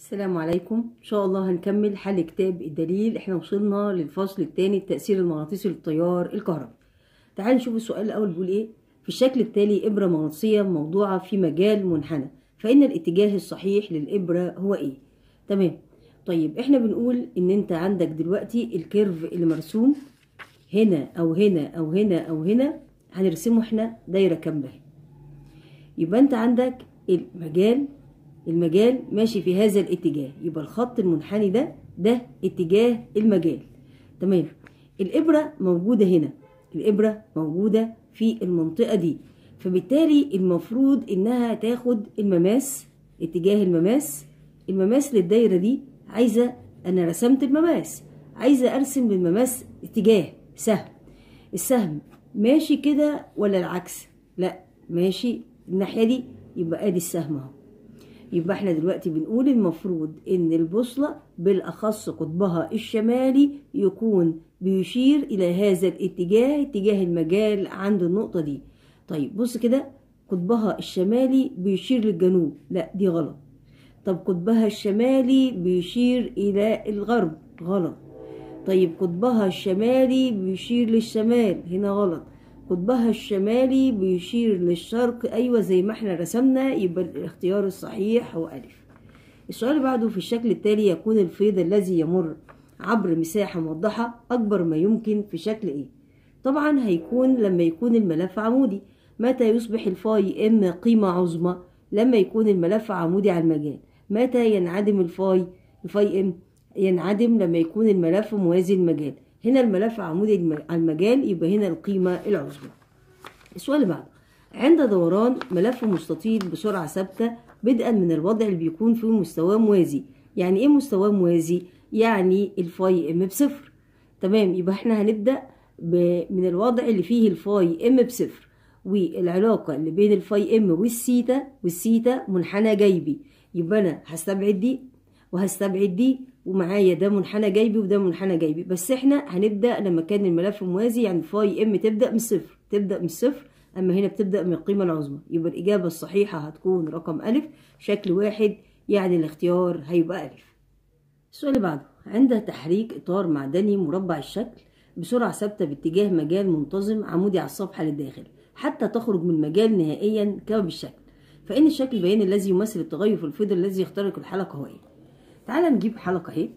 السلام عليكم ان شاء الله هنكمل حل كتاب الدليل احنا وصلنا للفصل الثاني التأثير المغناطيسي للتيار الكهربي تعالوا نشوف السؤال الاول بيقول ايه في الشكل التالي ابرة مغناطيسية موضوعة في مجال منحنى فإن الاتجاه الصحيح للإبرة هو ايه تمام طيب احنا بنقول ان انت عندك دلوقتي الكيرف اللي مرسوم هنا او هنا او هنا او هنا هنرسمه احنا دايرة كاملة يبقى انت عندك المجال المجال ماشي في هذا الاتجاه يبقى الخط المنحني ده ده اتجاه المجال تمام الإبرة موجودة هنا الإبرة موجودة في المنطقة دي فبالتالي المفروض إنها تاخد المماس اتجاه المماس المماس للدايرة دي عايزة أنا رسمت المماس عايزة أرسم للمماس اتجاه سهم السهم ماشي كده ولا العكس لا ماشي الناحية دي يبقى ادي السهم اهو يبقى احنا دلوقتي بنقول المفروض ان البوصلة بالاخص قطبها الشمالي يكون بيشير الى هذا الاتجاه اتجاه المجال عند النقطة دي طيب بص كده قطبها الشمالي بيشير للجنوب لا دي غلط طب قطبها الشمالي بيشير الى الغرب غلط طيب قطبها الشمالي بيشير للشمال هنا غلط قطبها الشمالي بيشير للشرق أيوة زي ما احنا رسمنا يبقى الاختيار الصحيح هو ألف السؤال اللي بعده في الشكل التالي يكون الفيض الذي يمر عبر مساحة موضحة أكبر ما يمكن في شكل إيه طبعا هيكون لما يكون الملف عمودي متى يصبح الفاي ام قيمة عظمى لما يكون الملف عمودي على المجال متى ينعدم الفاي الفاي ام ينعدم لما يكون الملف موازي المجال هنا الملف عمودي على المجال يبقى هنا القيمة العظمى السؤال اللي بعده عند دوران ملف مستطيل بسرعة ثابتة بدءا من الوضع اللي بيكون فيه مستواه موازي يعني ايه مستواه موازي يعني الفاي ام بصفر تمام يبقى احنا هنبدأ من الوضع اللي فيه الفاي ام بصفر والعلاقة اللي بين الفاي ام والسيتا والسيتا منحنى جيبي يبقى انا هستبعد دي وهستبعد دي ومعايا ده منحنى جيبي وده منحنى جيبي بس احنا هنبدا لما كان الملف موازي يعني فاي ام تبدا من الصفر تبدا من الصفر اما هنا بتبدا من القيمه العظمى يبقى الاجابه الصحيحه هتكون رقم الف شكل واحد يعني الاختيار هيبقى الف السؤال اللي بعده عند تحريك اطار معدني مربع الشكل بسرعه ثابته باتجاه مجال منتظم عمودي على الصفحه للداخل حتى تخرج من المجال نهائيا كما بالشكل فان الشكل البياني الذي يمثل التغير في الفيض الذي يخترق الحلقه هو ايه تعالى نجيب حلقة اهي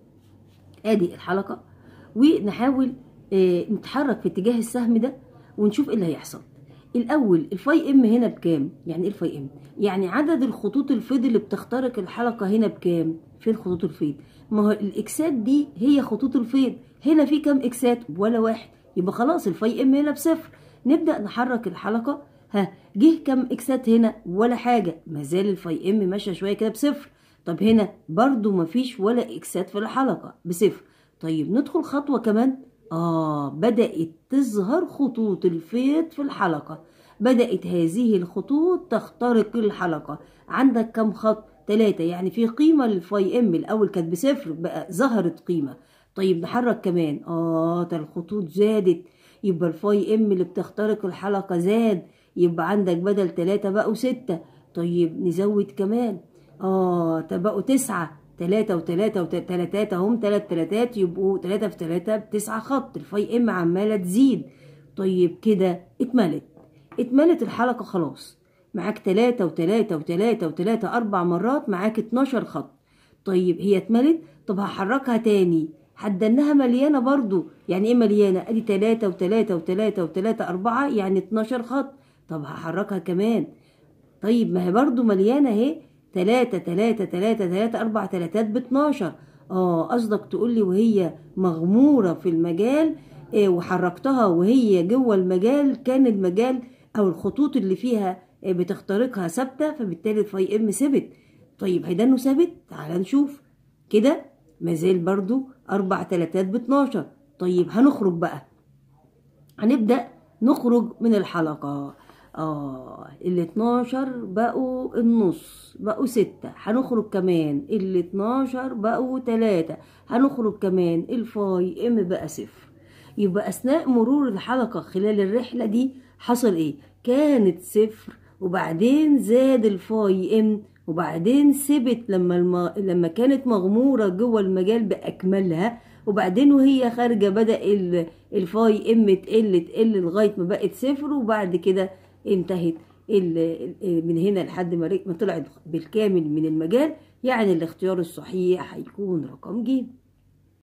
ادي الحلقة ونحاول اه نتحرك في اتجاه السهم ده ونشوف ايه اللي هيحصل الاول الفاي ام هنا بكام يعني ايه الفاي ام يعني عدد الخطوط الفيض اللي بتخترق الحلقة هنا بكام فين خطوط الفيض ما هو الاكسات دي هي خطوط الفيض هنا في كام اكسات ولا واحد يبقى خلاص الفاي ام هنا بصفر نبدأ نحرك الحلقة ها جه كام اكسات هنا ولا حاجة مازال الفاي ام ماشية شوية كده بصفر طب هنا برضو مفيش ولا اكسات في الحلقة بصفر طيب ندخل خطوة كمان آه بدأت تظهر خطوط الفيض في الحلقة بدأت هذه الخطوط تخترق الحلقة عندك كم خط تلاتة يعني في قيمة للفاي ام الأول كانت بصفر بقى ظهرت قيمة طيب نحرك كمان آه ده الخطوط زادت يبقى الفاي ام اللي بتخترق الحلقة زاد يبقى عندك بدل تلاتة بقوا ستة طيب نزود كمان اه بقوا تسعة تلاتة وتلاتة وتلاتات هم تلات تلاتات يبقوا تلاتة في تلاتة بتسعة خط الفاي ام عمالة تزيد طيب كده اتملت اتملت الحلقة خلاص معاك تلاتة وتلاتة وتلاتة وتلاتة أربع مرات معاك اتناشر خط طيب هي اتملت طب هحركها تاني حدناها مليانة برضو يعني ايه مليانة ادي تلاتة وتلاتة وتلاتة وتلاتة أربعة يعني اتناشر خط طب هحركها كمان طيب ما هي برضو مليانة اهي تلاتة تلاتة تلاتة تلاتة أربع تلاتات باتناشر اه قصدك تقولي وهي مغمورة في المجال آه وحركتها وهي جوه المجال كان المجال أو الخطوط اللي فيها آه بتخترقها ثابتة فبالتالي الفاي ام ثبت طيب هيدانه ثابت تعال نشوف كده مازال برضو أربع تلاتات باتناشر طيب هنخرج بقى هنبدأ نخرج من الحلقة اه ال 12 بقوا النص بقوا ستة هنخرج كمان ال 12 بقوا تلاتة هنخرج كمان الفاي ام بقى صفر يبقى اثناء مرور الحلقة خلال الرحلة دي حصل ايه كانت صفر وبعدين زاد الفاي ام وبعدين ثبت لما الم... لما كانت مغمورة جوه المجال بأكملها وبعدين وهي خارجة بدأ ال... الفاي ام تقل تقل لغاية ما بقت صفر وبعد كده انتهت ال... ال- من هنا لحد ما رك- ما طلعت بالكامل من المجال يعني الاختيار الصحيح هيكون رقم ج